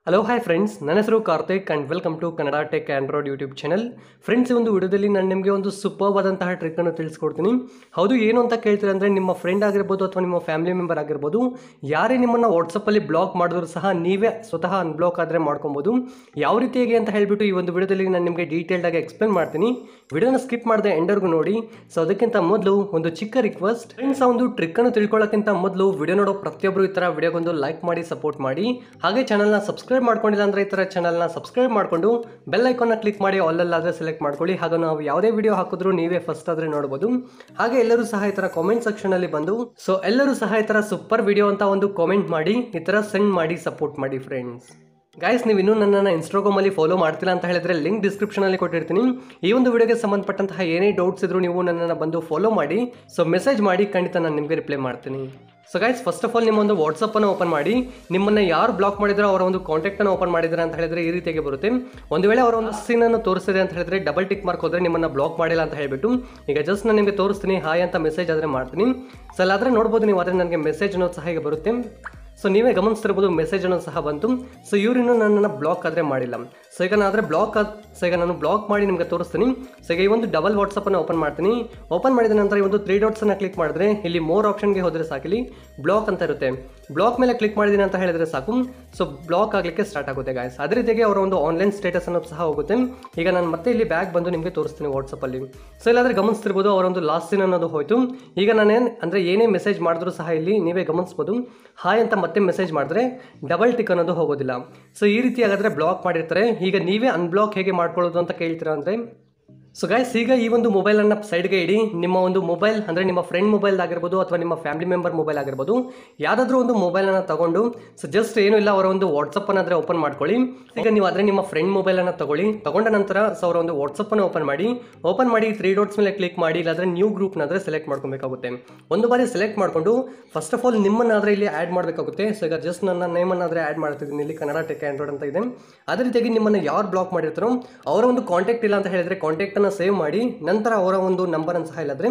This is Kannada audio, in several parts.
ಹಲೋ ಹಾಯ್ ಫ್ರೆಂಡ್ಸ್ ನನ್ನ ಹೆಸರು Karthik and welcome to Kannada tech Android YouTube channel friends ಈ ಒಂದು ವಿಡಿಯೋದಲ್ಲಿ ನಾನು ನಿಮಗೆ ಒಂದು ಸೂಪರ್ ಆದಂತಹ ಟ್ರಿಕ್ಕನ್ನು ತಿಳಿಸ್ಕೊಡ್ತೀನಿ ಹೌದು ಏನು ಅಂತ ಕೇಳ್ತೀರಾ ಅಂದರೆ ನಿಮ್ಮ ಫ್ರೆಂಡ್ ಆಗಿರ್ಬೋದು ಅಥವಾ ನಿಮ್ಮ ಫ್ಯಾಮಿಲಿ ಮೆಂಬರ್ ಆಗಿರ್ಬೋದು ಯಾರೇ ನಿಮ್ಮನ್ನು ವಾಟ್ಸಪ್ಪಲ್ಲಿ ಬ್ಲಾಕ್ ಮಾಡಿದ್ರು ಸಹ ನೀವೇ ಸ್ವತಃ ಅನ್ಬ್ಲಾಕ್ ಆದರೆ ಮಾಡ್ಕೊಬೋದು ಯಾವ ರೀತಿ ಹೇಗೆ ಅಂತ ಹೇಳಿಬಿಟ್ಟು ಈ ಒಂದು ವಿಡಿಯೋದಲ್ಲಿ ನಾನು ನಿಮಗೆ ಡೀಟೇಲ್ಡಾಗಿ ಎಕ್ಸ್ಪ್ಲೇನ್ ಮಾಡ್ತೀನಿ ವಿಡಿಯೋನ ಸ್ಕಿಪ್ ಮಾಡದೆ ಎಂಡರ್ಗೂ ನೋಡಿ ಸೊ ಅದಕ್ಕಿಂತ ಮೊದಲು ಒಂದು ಚಿಕ್ಕ ರಿಕ್ವೆಸ್ಟ್ ಫ್ರೆಂಡ್ಸ್ ಆ ಒಂದು ಟ್ರಿಕ್ಕನ್ನು ತಿಳ್ಕೊಳ್ಳೋಕ್ಕಿಂತ ಮೊದಲು ವಿಡಿಯೋ ನೋಡೋ ಪ್ರತಿಯೊಬ್ಬರು ಈ ಥರ ವಿಡಿಯೋಗೊಂದು ಲೈಕ್ ಮಾಡಿ ಸಪೋರ್ಟ್ ಮಾಡಿ ಹಾಗೆ ಚಾನಲ್ನ ಸಬ್ಸ್ಕ್ರೈಬ್ ಮಾಡ್ಕೊಂಡಿಲ್ಲ ಅಂದರೆ ಈ ಥರ ಚಾನಲ್ನ ಸಬ್ಸ್ಕ್ರೈಬ್ ಮಾಡಿಕೊಂಡು ಬೆಲ್ ಐಕಾನ್ನ ಕ್ಲಿಕ್ ಮಾಡಿ ಆಲ್ಲಾದರೆ ಸೆಲೆಕ್ಟ್ ಮಾಡ್ಕೊಳ್ಳಿ ಹಾಗೆ ನಾವು ಯಾವುದೇ ವಿಡಿಯೋ ಹಾಕಿದ್ರು ನೀವೇ ಫಸ್ಟ್ ಆದರೆ ನೋಡ್ಬೋದು ಹಾಗೆ ಎಲ್ಲರೂ ಸಹ ಈ ಥರ ಕಾಮೆಂಟ್ ಸೆಕ್ಷನಲ್ಲಿ ಬಂದು ಸೊ ಎಲ್ಲರೂ ಸಹ ಈ ಥರ ಸೂಪರ್ ವಿಡಿಯೋ ಅಂತ ಒಂದು ಕಾಮೆಂಟ್ ಮಾಡಿ ಈ ಥರ ಸೆಂಡ್ ಮಾಡಿ ಸಪೋರ್ಟ್ ಮಾಡಿ ಫ್ರೆಂಡ್ಸ್ ಗಾಯ್ಸ್ ನೀವು ಇನ್ನೂ ನನ್ನನ್ನು ಇನ್ಸ್ಟಾಗ್ರಾಮಲ್ಲಿ ಫಾಲೋ ಮಾಡ್ತಿಲ್ಲ ಅಂತ ಹೇಳಿದ್ರೆ ಲಿಂಕ್ ಡಿಸ್ಕ್ರಿಪ್ಷನಲ್ಲಿ ಕೊಟ್ಟಿರ್ತೀನಿ ಈ ಒಂದು ವಿಡಿಯೋಗೆ ಸಂಬಂಧಪಟ್ಟಂತಹ ಏನೇ ಡೌಟ್ಸ್ ಇದ್ರೂ ನೀವು ನನ್ನನ್ನು ಬಂದು ಫಾಲೋ ಮಾಡಿ ಸೊ ಮೆಸೇಜ್ ಮಾಡಿ ಖಂಡಿತ ನಾನು ನಿಮಗೆ ರಿಪ್ಲೈ ಮಾಡ್ತೀನಿ so guys first of all ನಿಮ್ಮ ಒಂದು ವಾಟ್ಸಪ್ಪನ್ನು ಓಪನ್ ಮಾಡಿ ನಿಮ್ಮನ್ನು ಯಾರು ಬ್ಲಾಕ್ ಮಾಡಿದ್ರೋ ಅವರ ಒಂದು ಕಾಂಟ್ಯಾಕ್ಟನ್ನು ಓಪನ್ ಮಾಡಿದ್ರೆ ಅಂತ ಹೇಳಿದ್ರೆ ಈ ರೀತಿಯಾಗಿ ಬರುತ್ತೆ ಒಂದು ವೇಳೆ ಅವರ ಒಂದು ಸೀನನ್ನು ತೋರಿಸಿದೆ ಅಂತ ಹೇಳಿದ್ರೆ ಡಬಲ್ ಟಿಕ್ ಮಾರ್ಕ್ ಹೋದ್ರೆ ನಿಮ್ಮನ್ನು ಬ್ಲಾಕ್ ಮಾಡಿಲ್ಲ ಅಂತ ಹೇಳ್ಬಿಟ್ಟು ಈಗ ಜಸ್ಟ್ ನಾನು ನಿಮಗೆ ತೋರಿಸ್ತೀನಿ ಹಾಯ್ ಅಂತ ಮೆಸೇಜ್ ಆದರೆ ಮಾಡ್ತೀನಿ ಸೊ ಅಲ್ಲಾದರೆ ನೋಡ್ಬೋದು ನೀವು ಆದರೆ ನನಗೆ ಮೆಸೇಜ್ ಅನ್ನೋದು ಸಹ ಈಗ ಬರುತ್ತೆ ಸೊ ನೀವೇ ಗಮನಿಸ್ತಿರ್ಬೋದು ಮೆಸೇಜ್ ಅನ್ನೋದು ಸಹ ಬಂತು ಸೊ ಇವರಿನ್ನೂ ನನ್ನನ್ನು ಬ್ಲಾಕ್ ಆದರೆ ಮಾಡಿಲ್ಲ ಸೊ ಈಗ ನಾನು ಆದರೆ ಬ್ಲಾಕ್ ಸೊ ಈಗ ನಾನು ಬ್ಲಾಕ್ ಮಾಡಿ ನಿಮಗೆ ತೋರಿಸ್ತೀನಿ ಸೊ ಈಗ ಈ ಒಂದು ಡಬಲ್ ವಾಟ್ಸಪ್ಪನ್ನು ಓಪನ್ ಮಾಡ್ತೀನಿ ಓಪನ್ ಮಾಡಿದ ನಂತರ ಈ ಒಂದು ತ್ರೀ ಡಾಟ್ಸನ್ನು ಕ್ಲಿಕ್ ಮಾಡಿದ್ರೆ ಇಲ್ಲಿ ಮೋರ್ ಆಪ್ಷನ್ಗೆ ಹೋದರೆ ಸಾಕಿಲ್ಲಿ ಬ್ಲಾಕ್ ಅಂತ ಇರುತ್ತೆ ಬ್ಲಾಕ್ ಮೇಲೆ ಕ್ಲಿಕ್ ಮಾಡಿದ್ದೀನಿ ಅಂತ ಹೇಳಿದ್ರೆ ಸಾಕು ಸೊ ಬ್ಲಾಕ್ ಆಗಲಿಕ್ಕೆ ಸ್ಟಾರ್ಟ್ ಆಗುತ್ತೆ ಗಾಯ್ಸ್ ಅದೇ ರೀತಿಯಾಗಿ ಅವರ ಒಂದು ಆನ್ಲೈನ್ ಸ್ಟೇಟಸ್ ಅನ್ನೋದು ಸಹ ಹೋಗುತ್ತೆ ಈಗ ನಾನು ಮತ್ತೆ ಇಲ್ಲಿ ಬ್ಯಾಗ್ ಬಂದು ನಿಮಗೆ ತೋರಿಸ್ತೀನಿ ವಾಟ್ಸಪ್ಪಲ್ಲಿ ಸೊ ಇಲ್ಲಾಂದರೆ ಗಮನಿಸ್ತಿರ್ಬೋದು ಅವರ ಒಂದು ಲಾಸ್ಟ್ ಸೀನ್ ಅನ್ನೋದು ಹೋಯಿತು ಈಗ ನಾನೇನು ಅಂದರೆ ಏನೇ ಮೆಸೇಜ್ ಮಾಡಿದ್ರು ಸಹ ಇಲ್ಲಿ ನೀವೇ ಗಮನಿಸ್ಬೋದು ಹಾಯ್ ಅಂತ ಮತ್ತೆ ಮೆಸೇಜ್ ಮಾಡಿದ್ರೆ ಡಬಲ್ ಟಿಕ್ ಅನ್ನೋದು ಹೋಗೋದಿಲ್ಲ ಸೊ ಈ ರೀತಿ ಹಾಗಾದರೆ ಬ್ಲಾಕ್ ಮಾಡಿರ್ತಾರೆ ಈಗ ನೀವೇ ಅನ್ಬ್ಲಾಕ್ ಹೇಗೆ ಮಾಡ್ಕೊಳ್ಳೋದು ಅಂತ ಕೇಳ್ತೀರಾ ಅಂದರೆ ಸೊ ಗೈಸ್ ಈಗ ಈ ಒಂದು ಮೊಬೈಲನ್ನು ಸೈಡ್ಗೆ ಇಡಿ ನಿಮ್ಮ ಒಂದು ಮೊಬೈಲ್ ಅಂದರೆ ನಿಮ್ಮ ಫ್ರೆಂಡ್ ಮೊಬೈಲ್ ಆಗಿರ್ಬೋದು ಅಥವಾ ನಿಮ್ಮ ಫ್ಯಾಮಿಲಿ ಮೆಂಬರ್ ಮೊಬೈಲ್ ಆಗಿರ್ಬೋದು ಯಾವುದಾದ್ರೂ ಒಂದು ಮೊಬೈಲನ್ನು ತಗೊಂಡು ಸೊ ಜಸ್ಟ್ ಏನೂ ಇಲ್ಲ ಅವರ ಒಂದು ವಾಟ್ಸಪ್ಪನ್ನು ಆದರೆ ಓಪನ್ ಮಾಡ್ಕೊಳ್ಳಿ ಈಗ ನೀವು ಆದರೆ ನಿಮ್ಮ ಫ್ರೆಂಡ್ ಮೊಬೈಲನ್ನು ತಗೊಳ್ಳಿ ತಗೊಂಡ ನಂತರ ಸೊ ಅವರ ಒಂದು ವಾಟ್ಸಪ್ಪನ್ನು ಓಪನ್ ಮಾಡಿ ಓಪನ್ ಮಾಡಿ ತ್ರೀ ಡಾಟ್ಸ್ ಮೇಲೆ ಕ್ಲಿಕ್ ಮಾಡಿ ಇಲ್ಲಾಂದರೆ ನ್ಯೂ ಗ್ರೂಪ್ನ ಆದರೆ ಸೆಲೆಕ್ಟ್ ಮಾಡ್ಕೊಬೇಕಾಗುತ್ತೆ ಒಂದು ಬಾರಿ ಸೆಲೆಕ್ಟ್ ಮಾಡಿಕೊಂಡು ಫಸ್ಟ್ ಆಫ್ ಆಲ್ ನಿಮ್ಮನ್ನಾದರೆ ಇಲ್ಲಿ ಆ್ಯಡ್ ಮಾಡಬೇಕಾಗುತ್ತೆ ಸೊ ಈಗ ಜಸ್ಟ್ ನನ್ನ ನೇಮನ್ನು ಆದರೆ ಆ್ಯಡ್ ಮಾಡ್ತಿದ್ದೀನಿ ಇಲ್ಲಿ ಕನ್ನಡ ಟೆಕ್ ಆ್ಯಂಡ್ರಾಯ್ಡ್ ಅಂತ ಇದೆ ಅದೇ ರೀತಿಯಾಗಿ ನಿಮ್ಮನ್ನು ಯಾರು ಬ್ಲಾಕ್ ಮಾಡಿರ್ತಾರೋ ಅವರ ಒಂದು ಕಾಂಟ್ಯಾಕ್ಟ್ ಇಲ್ಲ ಅಂತ ಹೇಳಿದ್ರೆ ಕಾಂಟ್ಯಾಕ್ಟನ್ನು ಸೇವ್ ಮಾಡಿ ನಂತರ ಅವರ ಒಂದು ನಂಬರನ್ನು ಸಹ ಇಲ್ಲಾದರೆ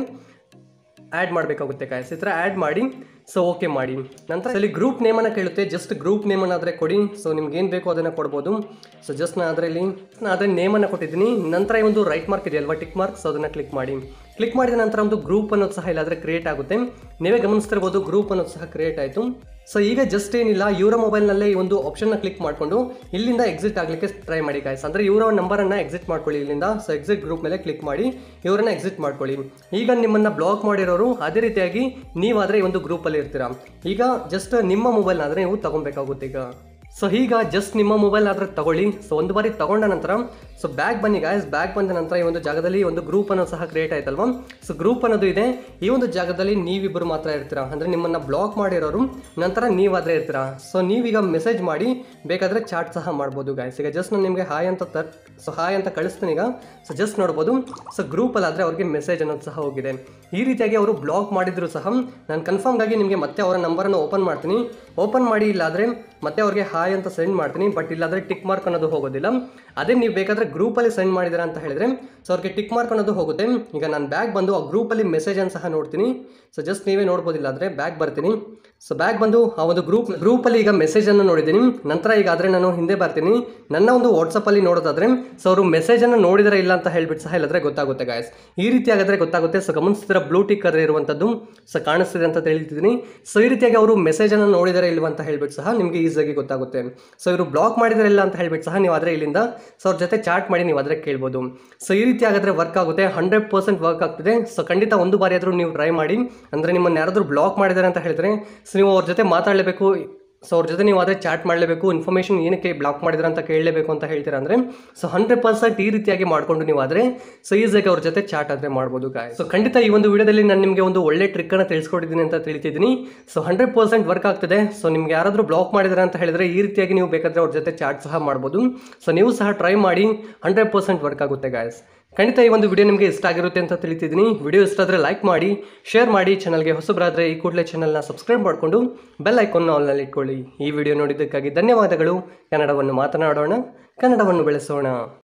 ಆ್ಯಡ್ ಮಾಡಬೇಕಾಗುತ್ತೆ ಕಾಯ್ಸ್ ಈ ಥರ ಆ್ಯಡ್ ಮಾಡಿ ಸೊ ಓಕೆ ಮಾಡಿ ನಂತರ ಇಲ್ಲಿ ಗ್ರೂಪ್ ನೇಮನ್ನು ಕೇಳುತ್ತೆ ಜಸ್ಟ್ ಗ್ರೂಪ್ ನೇಮನ್ನು ಆದರೆ ಕೊಡಿ ಸೊ ನಿಮ್ಗೆ ಏನು ಬೇಕೋ ಅದನ್ನು ಕೊಡ್ಬೋದು ಸೊ ಜಸ್ಟ್ ನಾನು ಅದರಲ್ಲಿ ನಾನು ಅದರ ನೇಮನ್ನು ಕೊಟ್ಟಿದ್ದೀನಿ ನಂತರ ಈ ಒಂದು ರೈಟ್ ಮಾರ್ಕ್ ಇದೆಯಲ್ವಾ ಟಿಕ್ ಮಾರ್ಕ್ ಸೊ ಅದನ್ನು ಕ್ಲಿಕ್ ಮಾಡಿ ಕ್ಲಿಕ್ ಮಾಡಿದ ನಂತರ ಒಂದು ಗ್ರೂಪ್ ಅನ್ನೋದು ಸಹ ಇಲ್ಲಾದರೆ ಕ್ರಿಯೇಟ್ ಆಗುತ್ತೆ ನೀವೇ ಗಮನಿಸ್ತಿರ್ಬೋದು ಗ್ರೂಪ್ ಅನ್ನೋದು ಸಹ ಕ್ರಿಯೇಟ್ ಆಯಿತು ಸೊ ಈಗ ಜಸ್ಟ್ ಏನಿಲ್ಲ ಇವರ ಮೊಬೈಲ್ನಲ್ಲೇ ಈ ಒಂದು ಆಪ್ಷನ್ನ ಕ್ಲಿಕ್ ಮಾಡಿಕೊಂಡು ಇಲ್ಲಿಂದ ಎಕ್ಸಿಟ್ ಆಗಲಿಕ್ಕೆ ಟ್ರೈ ಮಾಡಿ ಗಾಯ್ಸ್ ಅಂದರೆ ಇವರ ನಂಬರನ್ನು ಎಕ್ಸಿಟ್ ಮಾಡ್ಕೊಳ್ಳಿ ಇಲ್ಲಿಂದ ಸೊ ಎಕ್ಸಿಟ್ ಗ್ರೂಪ್ ಮೇಲೆ ಕ್ಲಿಕ್ ಮಾಡಿ ಇವರನ್ನ ಎಕ್ಸಿಟ್ ಮಾಡ್ಕೊಳ್ಳಿ ಈಗ ನಿಮ್ಮನ್ನು ಬ್ಲಾಕ್ ಮಾಡಿರೋರು ಅದೇ ರೀತಿಯಾಗಿ ನೀವಾದರೆ ಈ ಒಂದು ಗ್ರೂಪಲ್ಲಿ ಇರ್ತೀರಾ ಈಗ ಜಸ್ಟ್ ನಿಮ್ಮ ಮೊಬೈಲ್ನಾದರೆ ನೀವು ತಗೊಬೇಕಾಗುತ್ತೆ ಈಗ ಸೊ ಈಗ ಜಸ್ಟ್ ನಿಮ್ಮ ಮೊಬೈಲ್ ಆದರೆ ತಗೊಳ್ಳಿ ಸೊ ಒಂದು ಬಾರಿ ತಗೊಂಡ ನಂತರ ಸೊ ಬ್ಯಾಗ್ ಬನ್ನಿ ಗಾಯಸ್ ಬ್ಯಾಗ್ ಬಂದ ನಂತರ ಈ ಒಂದು ಜಾಗದಲ್ಲಿ ಒಂದು ಗ್ರೂಪ್ ಅನ್ನೋದು ಸಹ ಕ್ರಿಯೇಟ್ ಆಯ್ತಲ್ವಾ ಸೊ ಗ್ರೂಪ್ ಅನ್ನೋದು ಇದೆ ಈ ಒಂದು ಜಾಗದಲ್ಲಿ ನೀವಿಬ್ಬರು ಮಾತ್ರ ಇರ್ತೀರಾ ಅಂದರೆ ನಿಮ್ಮನ್ನು ಬ್ಲಾಕ್ ಮಾಡಿರೋರು ನಂತರ ನೀವಾದರೆ ಇರ್ತೀರಾ ಸೊ ನೀವೀಗ ಮೆಸೇಜ್ ಮಾಡಿ ಬೇಕಾದರೆ ಚಾಟ್ ಸಹ ಮಾಡ್ಬೋದು ಗಾಯ್ಸ್ ಈಗ ಜಸ್ಟ್ ನಾನು ನಿಮಗೆ ಹಾಯ್ ಅಂತ ತರ್ ಸೊ ಹಾಯ್ ಅಂತ ಕಳಿಸ್ತೀನಿ ಈಗ ಸೊ ಜಸ್ಟ್ ನೋಡ್ಬೋದು ಸೊ ಗ್ರೂಪಲ್ಲಿ ಆದರೆ ಅವ್ರಿಗೆ ಮೆಸೇಜ್ ಅನ್ನೋದು ಸಹ ಹೋಗಿದೆ ಈ ರೀತಿಯಾಗಿ ಅವರು ಬ್ಲಾಕ್ ಮಾಡಿದ್ರು ಸಹ ನಾನು ಕನ್ಫರ್ಮ್ ಆಗಿ ನಿಮಗೆ ಮತ್ತೆ ಅವರ ನಂಬರನ್ನು ಓಪನ್ ಮಾಡ್ತೀನಿ ಓಪನ್ ಮಾಡಿ ಇಲ್ಲಾದರೆ ಮತ್ತೆ ಅವ್ರಿಗೆ ಹಾಯ್ ಅಂತ ಸೆಂಡ್ ಮಾಡ್ತೀನಿ ಬಟ್ ಇಲ್ಲಾದರೆ ಟಿಕ್ ಮಾರ್ಕ್ ಅನ್ನೋದು ಹೋಗೋದಿಲ್ಲ ಅದೇ ನೀವು ಬೇಕಾದರೆ ಗ್ರೂಪಲ್ಲಿ ಸೆಂಡ್ ಮಾಡಿದ್ದೀರಾ ಅಂತ ಹೇಳಿದ್ರೆ ಸೊ ಅವ್ರಿಗೆ ಟಿಕ್ ಮಾರ್ಕ್ ಅನ್ನೋದು ಹೋಗುತ್ತೆ ಈಗ ನಾನು ಬ್ಯಾಗ್ ಬಂದು ಆ ಗ್ರೂಪಲ್ಲಿ ಮೆಸೇಜನ್ನು ಸಹ ನೋಡ್ತೀನಿ ಸೊ ಜಸ್ಟ್ ನೀವೇ ನೋಡ್ಬೋದಿಲ್ಲ ಆದರೆ ಬ್ಯಾಗ್ ಬರ್ತೀನಿ ಸೊ ಬ್ಯಾಗ್ ಬಂದು ಆ ಒಂದು ಗ್ರೂಪ್ ಗ್ರೂಪಲ್ಲಿ ಈಗ ಮೆಸೇಜನ್ನು ನೋಡಿದ್ದೀನಿ ನಂತರ ಈಗ ಆದರೆ ನಾನು ಹಿಂದೆ ಬರ್ತೀನಿ ನನ್ನ ಒಂದು ವಾಟ್ಸಪ್ಪಲ್ಲಿ ನೋಡೋದಾದರೆ ಸೊ ಅವರು ಮೆಸೇಜನ್ನು ನೋಡಿದರೆ ಇಲ್ಲ ಅಂತ ಹೇಳ್ಬಿಟ್ಟು ಸಹ ಇಲ್ಲದ್ರೆ ಗೊತ್ತಾಗುತ್ತೆ ಗಾಯಸ್ ಈ ರೀತಿ ಆಗಿದ್ರೆ ಗೊತ್ತಾಗುತ್ತೆ ಸೊ ಗಮನಿಸ್ತಿರೋ ಬ್ಲೂ ಟಿಕ್ ಅದೇ ಇರುವಂಥದ್ದು ಸೊ ಕಾಣಿಸ್ತಿದೆ ಅಂತ ತಿಳಿತಿದ್ದೀನಿ ಸೊ ಈ ರೀತಿಯಾಗಿ ಅವರು ಮೆಸೇಜನ್ನು ನೋಡಿದರೆ ಇಲ್ವ ಅಂತ ಹೇಳ್ಬಿಟ್ಟು ಸಹ ನಿಮಗೆ ಈಸಿಯಾಗಿ ಗೊತ್ತಾಗುತ್ತೆ ಸೊ ಇವರು ಬ್ಲಾಕ್ ಮಾಡಿದರೆ ಇಲ್ಲ ಅಂತ ಹೇಳ್ಬಿಟ್ಟು ಸಹ ನೀವು ಆದರೆ ಇಲ್ಲಿಂದ ಸೊ ಅವ್ರ ಜೊತೆ ಚಾಟ್ ಮಾಡಿ ನೀವು ಆದರೆ ಕೇಳ್ಬೋದು ಸೊ ಈ ರೀತಿ ಆಗಿದ್ರೆ ವರ್ಕ್ ಆಗುತ್ತೆ ಹಂಡ್ರೆಡ್ ಪರ್ಸೆಂಟ್ ವರ್ಕ್ ಆಗ್ತಿದೆ ಸೊ ಖಂಡಿತ ಒಂದು ಬಾರಿ ಆದರೂ ನೀವು ಟ್ರೈ ಮಾಡಿ ಅಂದರೆ ನಿಮ್ಮನ್ನು ಯಾರಾದರೂ ಬ್ಲಾಕ್ ಮಾಡಿದ್ದಾರೆ ಅಂತ ಹೇಳಿದ್ರೆ ಸೊ ನೀವು ಅವ್ರ ಜೊತೆ ಮಾತಾಡಲೇಬೇಕು ಸೊ ಅವ್ರ ಜೊತೆ ನೀವು ಅದೇ ಚಾಟ್ ಮಾಡಲೇಬೇಕು ಇನ್ಫಾರ್ಮೇಷನ್ ಏನಕ್ಕೆ ಬ್ಲಾಕ್ ಮಾಡಿದ್ರೆ ಅಂತ ಕೇಳಲೇಬೇಕು ಅಂತ ಹೇಳ್ತೀರಾ ಅಂದರೆ ಸೊ ಹಂಡ್ರೆಡ್ ಪರ್ಸೆಂಟ್ ಈ ರೀತಿಯಾಗಿ ಮಾಡಿಕೊಂಡು ನೀವು ಆದರೆ ಸೊ ಈಸಿಯಾಗಿ ಅವ್ರ ಜೊತೆ ಚಾಟ್ ಆದರೆ ಮಾಡ್ಬೋದು ಗಾಯ ಸೊ ಖಂಡಿತ ಈ ಒಂದು ವಿಡಿಯೋದಲ್ಲಿ ನಾನು ನಿಮಗೆ ಒಂದು ಒಳ್ಳೆ ಟ್ರಿಕ್ಕನ್ನು ತಿಳಿಸ್ಕೊಟ್ಟಿದ್ದೀನಿ ಅಂತ ತಿಳಿತಿದ್ದೀನಿ ಸೊ ಹಂಡ್ರೆಡ್ ಪರ್ಸೆಂಟ್ ವರ್ಕ್ ಆಗ್ತದೆ ಸೊ ನಿಮ್ಗೆ ಯಾರಾದರೂ ಬ್ಲಾಕ್ ಮಾಡಿದ್ರೆ ಅಂತ ಹೇಳಿದ್ರೆ ಈ ರೀತಿಯಾಗಿ ನೀವು ಬೇಕಾದರೆ ಅವ್ರ ಜೊತೆ ಚಾಟ್ ಸಹ ಮಾಡ್ಬೋದು ಸೊ ನೀವು ಸಹ ಟ್ರೈ ಮಾಡಿ ಹಂಡ್ರೆಡ್ ಪರ್ಸೆಂಟ್ ವರ್ಕ್ ಆಗುತ್ತೆ ಗಾಯಸ್ ಖಂಡಿತ ಈ ಒಂದು ವಿಡಿಯೋ ನಿಮಗೆ ಇಷ್ಟ ಆಗಿರುತ್ತೆ ಅಂತ ತಿಳಿತಿದ್ದೀನಿ ವಿಡಿಯೋ ಇಷ್ಟ ಆದರೆ ಲೈಕ್ ಮಾಡಿ ಶೇರ್ ಮಾಡಿ ಚಾನಲ್ಗೆ ಹೊಸಬರಾದರೆ ಈ ಕೂಡಲೇ ಚಾನಲ್ನ ಸಬ್ಸ್ಕ್ರೈಬ್ ಮಾಡಿಕೊಂಡು ಬೆಲ್ ಐಕಾನ್ನ ಆಲ್ನಲ್ಲಿ ಇಟ್ಕೊಳ್ಳಿ ಈ ವಿಡಿಯೋ ನೋಡಿದ್ದಕ್ಕಾಗಿ ಧನ್ಯವಾದಗಳು ಕನ್ನಡವನ್ನು ಮಾತನಾಡೋಣ ಕನ್ನಡವನ್ನು ಬೆಳೆಸೋಣ